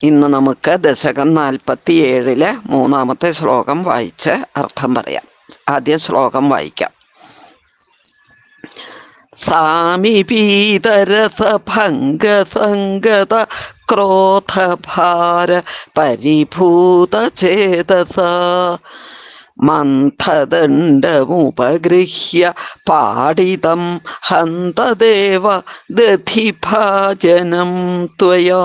ഇന്ന് നമുക്ക് ദശകം നാൽപ്പത്തിയേഴിലെ മൂന്നാമത്തെ ശ്ലോകം വായിച്ച് അർത്ഥം പറയാം ആദ്യം ശ്ലോകം വായിക്കാം സാമിപീതരസഭംഗസംഗത ക്രോധഭാര പരിഭൂത ചേതസ മന്ഥദണ്ഡമുപഗൃഹ്യ പാടിതം ഹന്തദേവ ദധിഭാജനം ത്വയാ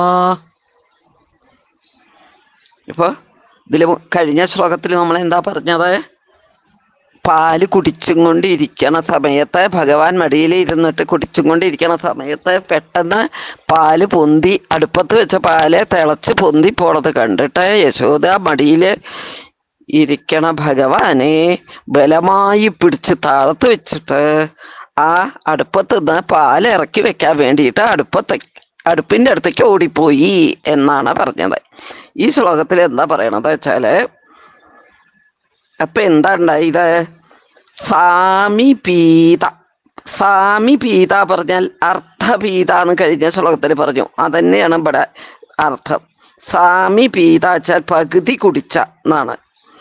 ഇപ്പോൾ ഇതിൽ കഴിഞ്ഞ ശ്ലോകത്തിൽ നമ്മൾ എന്താ പറഞ്ഞത് പാല് കുടിച്ചും കൊണ്ടിരിക്കണ സമയത്ത് ഭഗവാൻ മടിയിൽ ഇരുന്നിട്ട് കുടിച്ചും കൊണ്ടിരിക്കണ സമയത്ത് പെട്ടെന്ന് പാല് പൊന്തി അടുപ്പത്ത് വെച്ച പാല് തിളച്ച് പൊന്തി പോണത് കണ്ടിട്ട് യശോദ മടിയിൽ ഇരിക്കണ ഭഗവാനെ ബലമായി പിടിച്ച് താഴത്ത് വെച്ചിട്ട് ആ അടുപ്പത്ത് നിന്ന് പാല് ഇറക്കി വെക്കാൻ വേണ്ടിയിട്ട് അടുപ്പത്തെ അടുപ്പിൻ്റെ അടുത്തേക്ക് ഓടിപ്പോയി എന്നാണ് പറഞ്ഞത് ഈ ശ്ലോകത്തിൽ എന്താ പറയണത് വെച്ചാല് അപ്പൊ എന്താ ഉണ്ടായത് സാമിപീത സാമിപീത പറഞ്ഞാൽ അർത്ഥപീത എന്ന് കഴിഞ്ഞ ശ്ലോകത്തിൽ പറഞ്ഞു അതന്നെയാണ് ഇവിടെ അർത്ഥം സാമിപീത വെച്ചാൽ പകുതി കുടിച്ച എന്നാണ്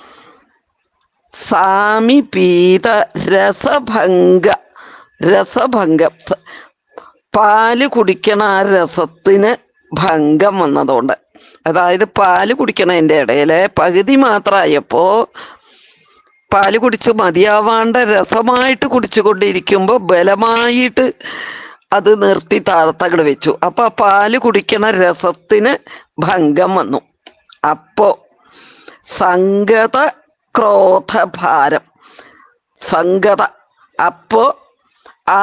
സാമിപീത രസഭംഗ രസഭംഗം സ- പാല് കുടിക്കണ ആ രസത്തിന് ഭംഗം വന്നതുകൊണ്ട് അതായത് പാല് കുടിക്കണതിൻ്റെ ഇടയിൽ പകുതി മാത്രമായപ്പോ പാല് കുടിച്ച് മതിയാവാണ്ട് രസമായിട്ട് കുടിച്ചുകൊണ്ടിരിക്കുമ്പോൾ ബലമായിട്ട് അത് നിർത്തി താഴത്തങ്ങട് വെച്ചു അപ്പൊ ആ പാല് കുടിക്കണ രസത്തിന് ഭംഗം വന്നു അപ്പോ സംഗത ക്രോധഭാരം സംഗത അപ്പോ ആ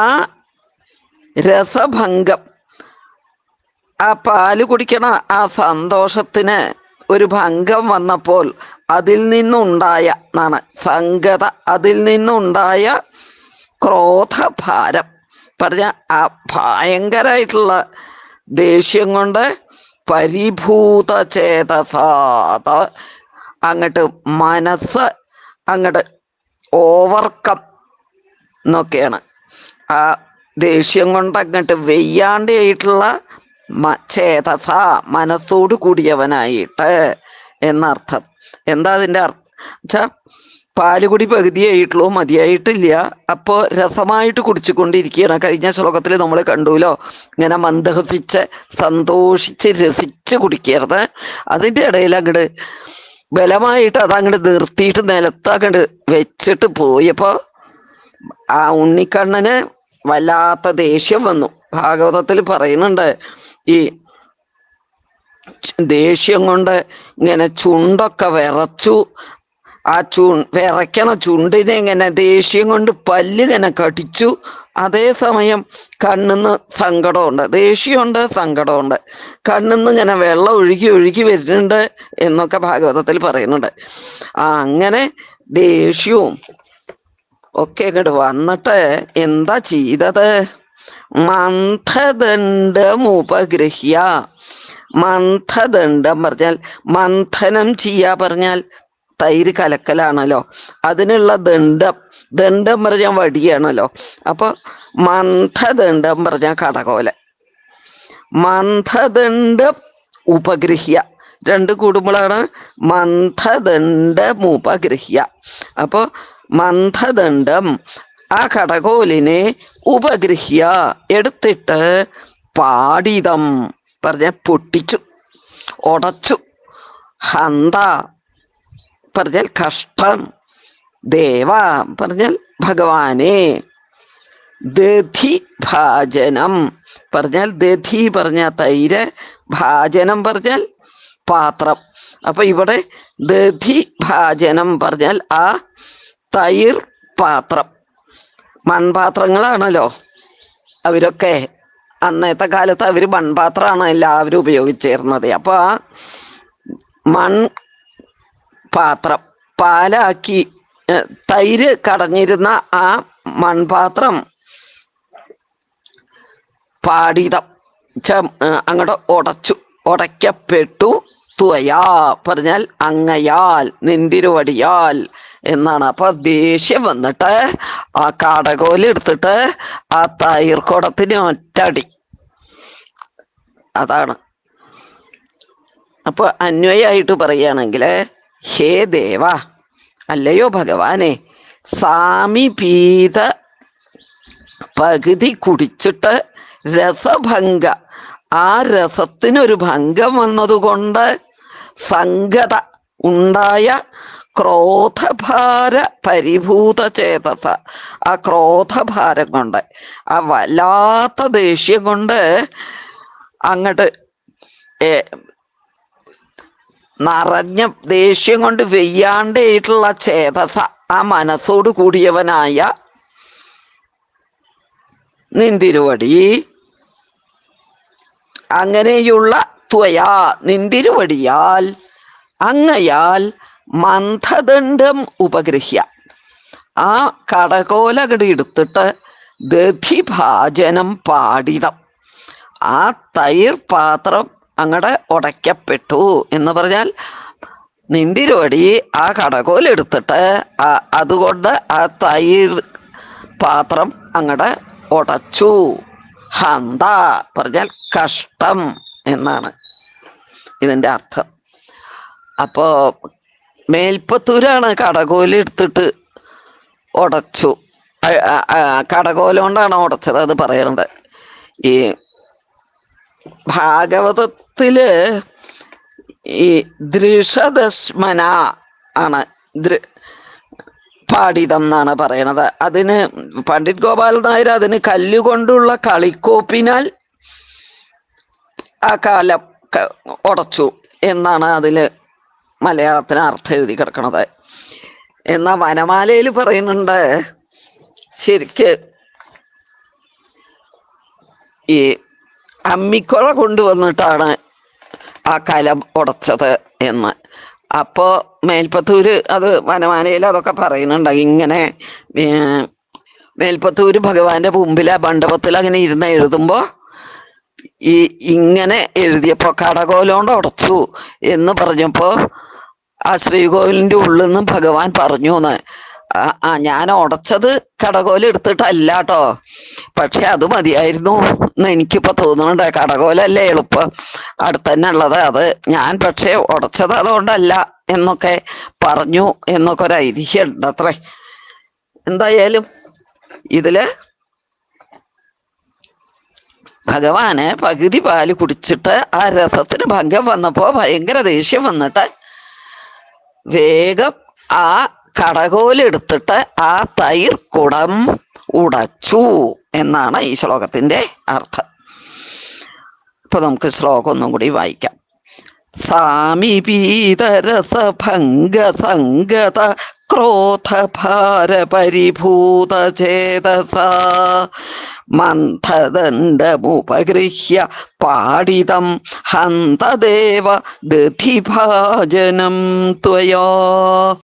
രസഭംഗം ആ പാല് കുടിക്കണ ആ സന്തോഷത്തിന് ഒരു ഭംഗം വന്നപ്പോൾ അതിൽ നിന്നുണ്ടായ എന്നാണ് സംഗത അതിൽ നിന്നുണ്ടായ ക്രോധഭാരം പറഞ്ഞ ആ ഭയങ്കരമായിട്ടുള്ള ദേഷ്യം കൊണ്ട് പരിഭൂത ചേതസാത അങ്ങോട്ട് മനസ്സ് അങ്ങോട്ട് ഓവർകം എന്നൊക്കെയാണ് ആ ദേഷ്യം കൊണ്ട് അങ്ങോട്ട് വെയ്യാണ്ടായിട്ടുള്ള മ- ചേതസ മനസ്സോട് കൂടിയവനായിട്ട് എന്നർത്ഥം എന്താ അതിൻ്റെ അർത്ഥം വെച്ചാ പാലുകുടി പകുതിയായിട്ടുള്ളൂ മതിയായിട്ടില്ല അപ്പോൾ രസമായിട്ട് കുടിച്ചുകൊണ്ടിരിക്കുകയാണ് കഴിഞ്ഞ ശ്ലോകത്തിൽ നമ്മൾ കണ്ടുല്ലോ ഇങ്ങനെ മന്ദഹസിച്ച് സന്തോഷിച്ച് രസിച്ച് കുടിക്കരുത് അതിൻ്റെ ഇടയിൽ അങ്ങോട്ട് ബലമായിട്ട് അതങ്ങോട്ട് നിർത്തിയിട്ട് നിലത്ത് അങ്ങോട്ട് വെച്ചിട്ട് പോയപ്പോൾ ആ ഉണ്ണിക്കണ്ണന് വല്ലാത്ത ദേഷ്യം വന്നു ഭാഗവതത്തിൽ പറയുന്നുണ്ട് ഈ ച് ദേഷ്യം കൊണ്ട് ഇങ്ങനെ ചുണ്ടൊക്കെ വിറച്ചു ആ ചു വിറയ്ക്കണ ചുണ്ടിനെ ഇങ്ങനെ ദേഷ്യം കൊണ്ട് പല്ല് ഇങ്ങനെ കടിച്ചു അതേസമയം കണ്ണിന്ന് സങ്കടമുണ്ട് ദേഷ്യമുണ്ട് സങ്കടമുണ്ട് കണ്ണിന്ന് ഇങ്ങനെ വെള്ളം ഒഴുകി ഒഴുകി വരുന്നുണ്ട് എന്നൊക്കെ ഭാഗവതത്തിൽ പറയുന്നുണ്ട് ആ അങ്ങനെ ദേഷ്യവും ഒക്കെ ഇങ്ങോട്ട് വന്നിട്ട് എന്താ ചെയ്തത് മന്ഥദണ്ഡമുപഗ്രഹ്യ മന്ഥദണ്ഡം പറഞ്ഞാൽ മന്ഥനം ചെയ്യാ പറഞ്ഞാൽ തൈര് കലക്കലാണല്ലോ അതിനുള്ള ദണ്ഡം ദണ്ഡം പറഞ്ഞാൽ വടിയാണല്ലോ അപ്പൊ മന്ഥദണ്ഡം പറഞ്ഞാൽ കടകോല മന്ഥദണ്ഡം ഉപഗ്രഹ്യ രണ്ട് കൂടുമ്പോഴാണ് മന്ഥദണ്ഡമുപഗ്രഹ്യ അപ്പോൾ മന്ഥദണ്ഡം ആ കടകോലിനെ ഉപഗ്രഹ്യ എടുത്തിട്ട് പാടിതം പറഞ്ഞ പൊട്ടിച്ചു ഉടച്ചു ഹന്ത പറഞ്ഞാൽ കഷ്ടം ദേവ പറഞ്ഞാൽ ഭഗവാനെ ദധി ഭാജനം പറഞ്ഞാൽ ദധി പറഞ്ഞ തൈര് ഭാജനം പറഞ്ഞാൽ പാത്രം അപ്പൊ ഇവിടെ ദധി ഭാജനം പറഞ്ഞാൽ ആ തൈർ പാത്രം മൺപാത്രങ്ങളാണല്ലോ അവരൊക്കെ അന്നത്തെ കാലത്ത് അവർ മൺപാത്രമാണ് എല്ലാവരും ഉപയോഗിച്ചിരുന്നത് അപ്പോൾ ആ മൺ പാത്രം പാലാക്കി ഏ, തൈര് കടഞ്ഞിരുന്ന ആ മൺപാത്രം പാടിതം ച ഏ, അങ്ങോട്ട് ഉടച്ചു ഉടയ്ക്കപ്പെട്ടു തുവയാ പറഞ്ഞാൽ അങ്ങയാൽ നിന്തിരുവടിയാൽ എന്നാണ് അപ്പൊ ദേഷ്യം വന്നിട്ട് ആ കാടകോല് എടുത്തിട്ട് ആ തൈർക്കുടത്തിന് ഒറ്റടി അതാണ് അപ്പോൾ അന്വയമായിട്ട് പറയുകയാണെങ്കിൽ ഹേ ദേവ അല്ലയോ ഭഗവാനെ സാമിപീത പകുതി കുടിച്ചിട്ട് രസഭംഗ ആ രസത്തിനൊരു ഭംഗം വന്നതുകൊണ്ട് സംഗത ഉണ്ടായ ക്രോധഭാര പരിഭൂത ചേതസ ആ ക്രോധഭാരം കൊണ്ട് ആ വല്ലാത്ത ദേഷ്യം കൊണ്ട് അങ്ങോട്ട് നിറഞ്ഞ ദേഷ്യം കൊണ്ട് വെയ്യാണ്ടായിട്ടുള്ള ചേതസ ആ മനസ്സോട് കൂടിയവനായ നിന്തിരുവടി അങ്ങനെയുള്ള ത്വയാ നിന്തിരുവടിയാൽ അങ്ങയാൽ മന്ഥദണ്ഡം ഉപഗ്രഹ്യ ആ കടകോലകടി എടുത്തിട്ട് ദധിഭാജനം പാടിതം ആ തൈർ പാത്രം അങ്ങടെ ഉടയ്ക്കപ്പെട്ടു എന്ന് പറഞ്ഞാൽ നിന്തിരുവടി ആ കടകോലെടുത്തിട്ട് ആ- അതുകൊണ്ട് ആ തൈർ പാത്രം അങ്ങടെ ഉടച്ചു ഹന്ത പറഞ്ഞാൽ കഷ്ടം എന്നാണ് ഇതിൻ്റെ അർത്ഥം അപ്പോൾ മേൽപ്പത്തൂരാണ് കടകോലെടുത്തിട്ട് ഉടച്ചു അ- അ- അ- കടകോല കൊണ്ടാണ് ഉടച്ചത് അത് പറയണത് ഈ ഭാഗവതത്തില് ഈ ദൃഷദശ്മന ആണ് ദൃ പാടിതം എന്നാണ് പറയണത് അതിന് പണ്ഡിറ്റ് ഗോപാൽ നായർ അതിന് കല്ലുകൊണ്ടുള്ള കളിക്കോപ്പിനാൽ ആ കാലം ക- ഉടച്ചു എന്നാണ് അതിൽ മലയാളത്തിന് അർത്ഥം എഴുതി കിടക്കണത് എന്നാൽ വനമാലയിൽ പറയുന്നുണ്ട് ശരിക്ക് ഈ അമ്മിക്കുഴ കൊണ്ടുവന്നിട്ടാണ് ആ കലം ഉടച്ചത് എന്ന് അപ്പോൾ മേൽപ്പത്തൂര് അത് വനമാലയിൽ അതൊക്കെ പറയുന്നുണ്ട് ഇങ്ങനെ ഏ, മേൽപ്പത്തൂര് ഭഗവാന്റെ മുമ്പിൽ ആ മണ്ഡപത്തിൽ അങ്ങനെ ഇരുന്ന് എഴുതുമ്പോൾ ഈ ഇങ്ങനെ എഴുതിയപ്പോൾ കടകോലോണ്ട് ഉടച്ചു എന്ന് പറഞ്ഞപ്പോൾ ആ ശ്രീകോവിലിൻ്റെ ഉള്ളിൽ നിന്ന് ഭഗവാൻ പറഞ്ഞു എന്ന് ആ ആ, ഞാൻ ഉടച്ചത് കടകോല എടുത്തിട്ടല്ല കേട്ടോ പക്ഷെ അത് മതിയായിരുന്നു എന്ന് എനിക്കിപ്പോ തോന്നുന്നുണ്ട് കടകോലല്ലേ എളുപ്പം അടുത്ത് തന്നെ ഉള്ളത് അത് ഞാൻ പക്ഷേ ഉടച്ചത് അതുകൊണ്ടല്ല എന്നൊക്കെ പറഞ്ഞു എന്നൊക്കെ ഒരു ഐതിഹ്യം ഉണ്ട് അത്രേ എന്തായാലും ഇതില് ഭഗവാന് പകുതി പാല് കുടിച്ചിട്ട് ആ രസത്തിന് ഭംഗം വന്നപ്പോ ഭയങ്കര ദേഷ്യം വന്നിട്ട് വേഗം ആ കടകോലെടുത്തിട്ട് ആ തൈർ കുടം ഉടച്ചു എന്നാണ് ഈ ശ്ലോകത്തിന്റെ അർത്ഥം ഇപ്പൊ നമുക്ക് ശ്ലോകം ഒന്നും കൂടി വായിക്കാം സാമിപീതരസഭംഗ സംഗത ക്രോധഭാര പരിഭൂത ചേതസ മന്ഥദണ്ഡമുപഗൃഹ്യ പാടിതം ഹന്തദേവ ദധിഭാജനം ത്വയാ